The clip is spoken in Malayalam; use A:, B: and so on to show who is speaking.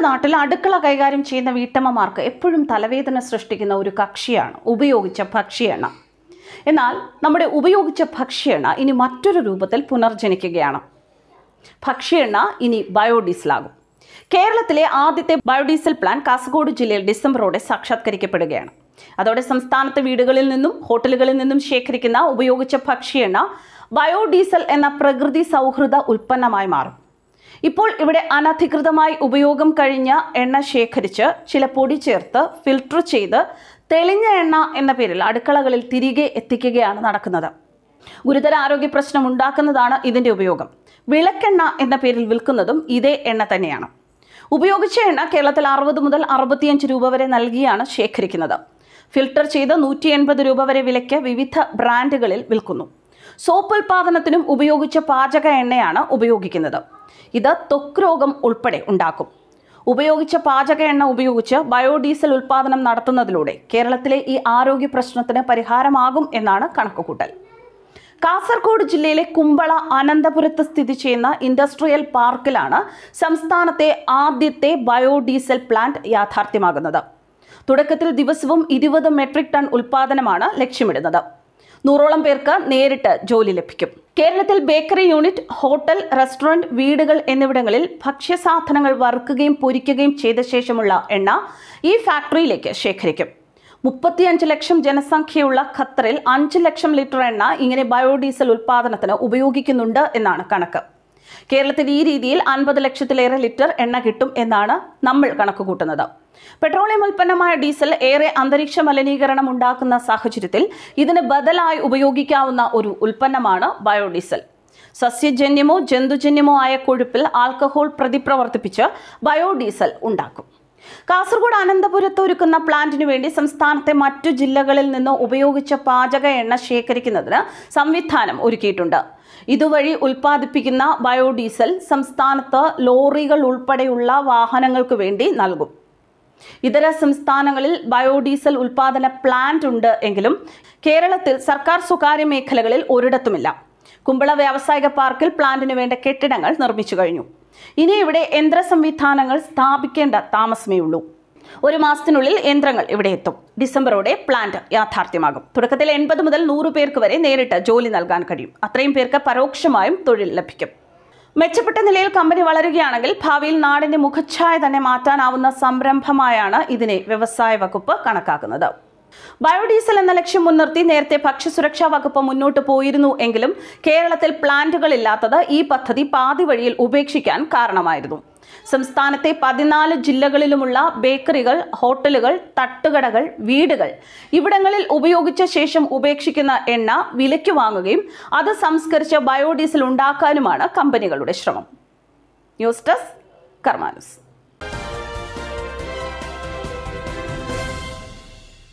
A: നാട്ടിൽ അടുക്കള കൈകാര്യം ചെയ്യുന്ന വീട്ടമ്മമാർക്ക് എപ്പോഴും തലവേദന സൃഷ്ടിക്കുന്ന ഒരു കക്ഷിയാണ് ഉപയോഗിച്ച ഭക്ഷ്യ എന്നാൽ നമ്മുടെ ഉപയോഗിച്ച ഭക്ഷ്യ ഇനി മറ്റൊരു രൂപത്തിൽ പുനർജനിക്കുകയാണ് ഭക്ഷ്യ ഇനി ബയോഡീസലാകും കേരളത്തിലെ ആദ്യത്തെ ബയോഡീസൽ പ്ലാൻ കാസർഗോഡ് ജില്ലയിൽ ഡിസംബറോടെ സാക്ഷാത്കരിക്കപ്പെടുകയാണ് അതോടെ സംസ്ഥാനത്തെ വീടുകളിൽ നിന്നും ഹോട്ടലുകളിൽ നിന്നും ശേഖരിക്കുന്ന ഉപയോഗിച്ച ഭക്ഷ്യ ബയോഡീസൽ എന്ന പ്രകൃതി സൗഹൃദ ഉൽപ്പന്നമായി മാറും ഇപ്പോൾ ഇവിടെ അനധികൃതമായി ഉപയോഗം കഴിഞ്ഞ എണ്ണ ശേഖരിച്ച് ചില പൊടി ചേർത്ത് ഫിൽട്ടർ ചെയ്ത് തെളിഞ്ഞ എണ്ണ എന്ന പേരിൽ അടുക്കളകളിൽ തിരികെ എത്തിക്കുകയാണ് നടക്കുന്നത് ഗുരുതര ആരോഗ്യ പ്രശ്നം ഉണ്ടാക്കുന്നതാണ് ഇതിന്റെ ഉപയോഗം വിളക്കെണ്ണ എന്ന പേരിൽ വിൽക്കുന്നതും ഇതേ എണ്ണ തന്നെയാണ് ഉപയോഗിച്ച എണ്ണ കേരളത്തിൽ അറുപത് മുതൽ അറുപത്തിയഞ്ച് രൂപ വരെ നൽകിയാണ് ശേഖരിക്കുന്നത് ഫിൽട്ടർ ചെയ്ത് നൂറ്റി എൺപത് രൂപ വരെ വിലയ്ക്ക് വിവിധ ബ്രാൻഡുകളിൽ വിൽക്കുന്നു സോപ്പ് ഉൽപാദനത്തിനും ഉപയോഗിച്ച പാചക എണ്ണയാണ് ഉപയോഗിക്കുന്നത് ഇത് ത്വക്ക് രോഗം ഉൾപ്പെടെ ഉണ്ടാക്കും ഉപയോഗിച്ച പാചക എണ്ണ ഉപയോഗിച്ച് ബയോഡീസൽ ഉൽപാദനം നടത്തുന്നതിലൂടെ കേരളത്തിലെ ഈ ആരോഗ്യ പ്രശ്നത്തിന് പരിഹാരമാകും എന്നാണ് കണക്കുകൂട്ടൽ കാസർഗോഡ് ജില്ലയിലെ കുമ്പള അനന്തപുരത്ത് സ്ഥിതി ചെയ്യുന്ന ഇൻഡസ്ട്രിയൽ പാർക്കിലാണ് സംസ്ഥാനത്തെ ആദ്യത്തെ ബയോഡീസൽ പ്ലാന്റ് യാഥാർത്ഥ്യമാകുന്നത് തുടക്കത്തിൽ ദിവസവും ഇരുപത് മെട്രിക് ടൺ ഉൽപാദനമാണ് ലക്ഷ്യമിടുന്നത് നൂറോളം പേർക്ക് നേരിട്ട് ജോലി ലഭിക്കും കേരളത്തിൽ ബേക്കറി യൂണിറ്റ് ഹോട്ടൽ റെസ്റ്റോറന്റ് വീടുകൾ എന്നിവിടങ്ങളിൽ ഭക്ഷ്യസാധനങ്ങൾ വറുക്കുകയും പൊരിക്കുകയും ചെയ്ത ശേഷമുള്ള എണ്ണ ഈ ഫാക്ടറിയിലേക്ക് ശേഖരിക്കും മുപ്പത്തിയഞ്ച് ലക്ഷം ജനസംഖ്യയുള്ള ഖത്തറിൽ അഞ്ച് ലക്ഷം ലിറ്റർ എണ്ണ ഇങ്ങനെ ബയോഡീസൽ ഉൽപ്പാദനത്തിന് ഉപയോഗിക്കുന്നുണ്ട് എന്നാണ് കണക്ക് കേരളത്തിൽ ഈ രീതിയിൽ അൻപത് ലക്ഷത്തിലേറെ ലിറ്റർ എണ്ണ കിട്ടും എന്നാണ് നമ്മൾ കണക്ക് കൂട്ടുന്നത് പെട്രോളിയം ഉൽപ്പന്നമായ ഡീസൽ ഏറെ അന്തരീക്ഷ മലിനീകരണം ഉണ്ടാക്കുന്ന സാഹചര്യത്തിൽ ഇതിന് ബദലായി ഉപയോഗിക്കാവുന്ന ഒരു ഉൽപ്പന്നമാണ് ബയോഡീസൽ സസ്യജന്യമോ ജന്തുജന്യമോ ആയ കൊഴുപ്പിൽ ആൽക്കഹോൾ പ്രതിപ്രവർത്തിപ്പിച്ച് ബയോഡീസൽ ഉണ്ടാക്കും കാസർഗോഡ് അനന്തപുരത്ത് ഒരുക്കുന്ന പ്ലാന്റിനു വേണ്ടി സംസ്ഥാനത്തെ മറ്റു ജില്ലകളിൽ നിന്ന് ഉപയോഗിച്ച പാചക എണ്ണ ശേഖരിക്കുന്നതിന് സംവിധാനം ഒരുക്കിയിട്ടുണ്ട് ഇതുവഴി ഉൽപ്പാദിപ്പിക്കുന്ന ബയോഡീസൽ സംസ്ഥാനത്ത് ലോറികൾ ഉൾപ്പെടെയുള്ള വാഹനങ്ങൾക്ക് വേണ്ടി നൽകും ഇതര സംസ്ഥാനങ്ങളിൽ ബയോഡീസൽ ഉൽപാദന പ്ലാന്റ് ഉണ്ട് എങ്കിലും കേരളത്തിൽ സർക്കാർ സ്വകാര്യ മേഖലകളിൽ ഒരിടത്തുമില്ല കുമ്പള വ്യാവസായിക പാർക്കിൽ പ്ലാന്റിന് വേണ്ട കെട്ടിടങ്ങൾ നിർമ്മിച്ചു കഴിഞ്ഞു ഇനി ഇവിടെ യന്ത്ര സംവിധാനങ്ങൾ സ്ഥാപിക്കേണ്ട താമസമേ ഉള്ളൂ ഒരു മാസത്തിനുള്ളിൽ യന്ത്രങ്ങൾ ഇവിടെ എത്തും ഡിസംബറോടെ പ്ലാന്റ് യാഥാർത്ഥ്യമാകും തുടക്കത്തിൽ എൺപത് മുതൽ നൂറ് പേർക്ക് വരെ നേരിട്ട് ജോലി നൽകാൻ കഴിയും അത്രയും പേർക്ക് പരോക്ഷമായും തൊഴിൽ ലഭിക്കും മെച്ചപ്പെട്ട നിലയിൽ കമ്പനി വളരുകയാണെങ്കിൽ ഭാവിയിൽ നാടിന്റെ മുഖച്ഛായ തന്നെ മാറ്റാനാവുന്ന സംരംഭമായാണ് ഇതിനെ വ്യവസായ വകുപ്പ് കണക്കാക്കുന്നത് ബയോഡീസൽ എന്ന ലക്ഷ്യം മുൻനിർത്തി നേരത്തെ ഭക്ഷ്യസുരക്ഷാ വകുപ്പ് മുന്നോട്ട് പോയിരുന്നു എങ്കിലും കേരളത്തിൽ പ്ലാന്റുകളില്ലാത്തത് ഈ പദ്ധതി പാതി വഴിയിൽ ഉപേക്ഷിക്കാൻ കാരണമായിരുന്നു സംസ്ഥാനത്തെ പതിനാല് ജില്ലകളിലുമുള്ള ബേക്കറികൾ ഹോട്ടലുകൾ തട്ടുകടകൾ വീടുകൾ ഇവിടങ്ങളിൽ ഉപയോഗിച്ച ശേഷം ഉപേക്ഷിക്കുന്ന എണ്ണ വിലയ്ക്ക് വാങ്ങുകയും അത് സംസ്കരിച്ച് ബയോഡീസൽ ഉണ്ടാക്കാനുമാണ് കമ്പനികളുടെ ശ്രമം ന്യൂസ് ഡെസ്ക് കർമാനുസ്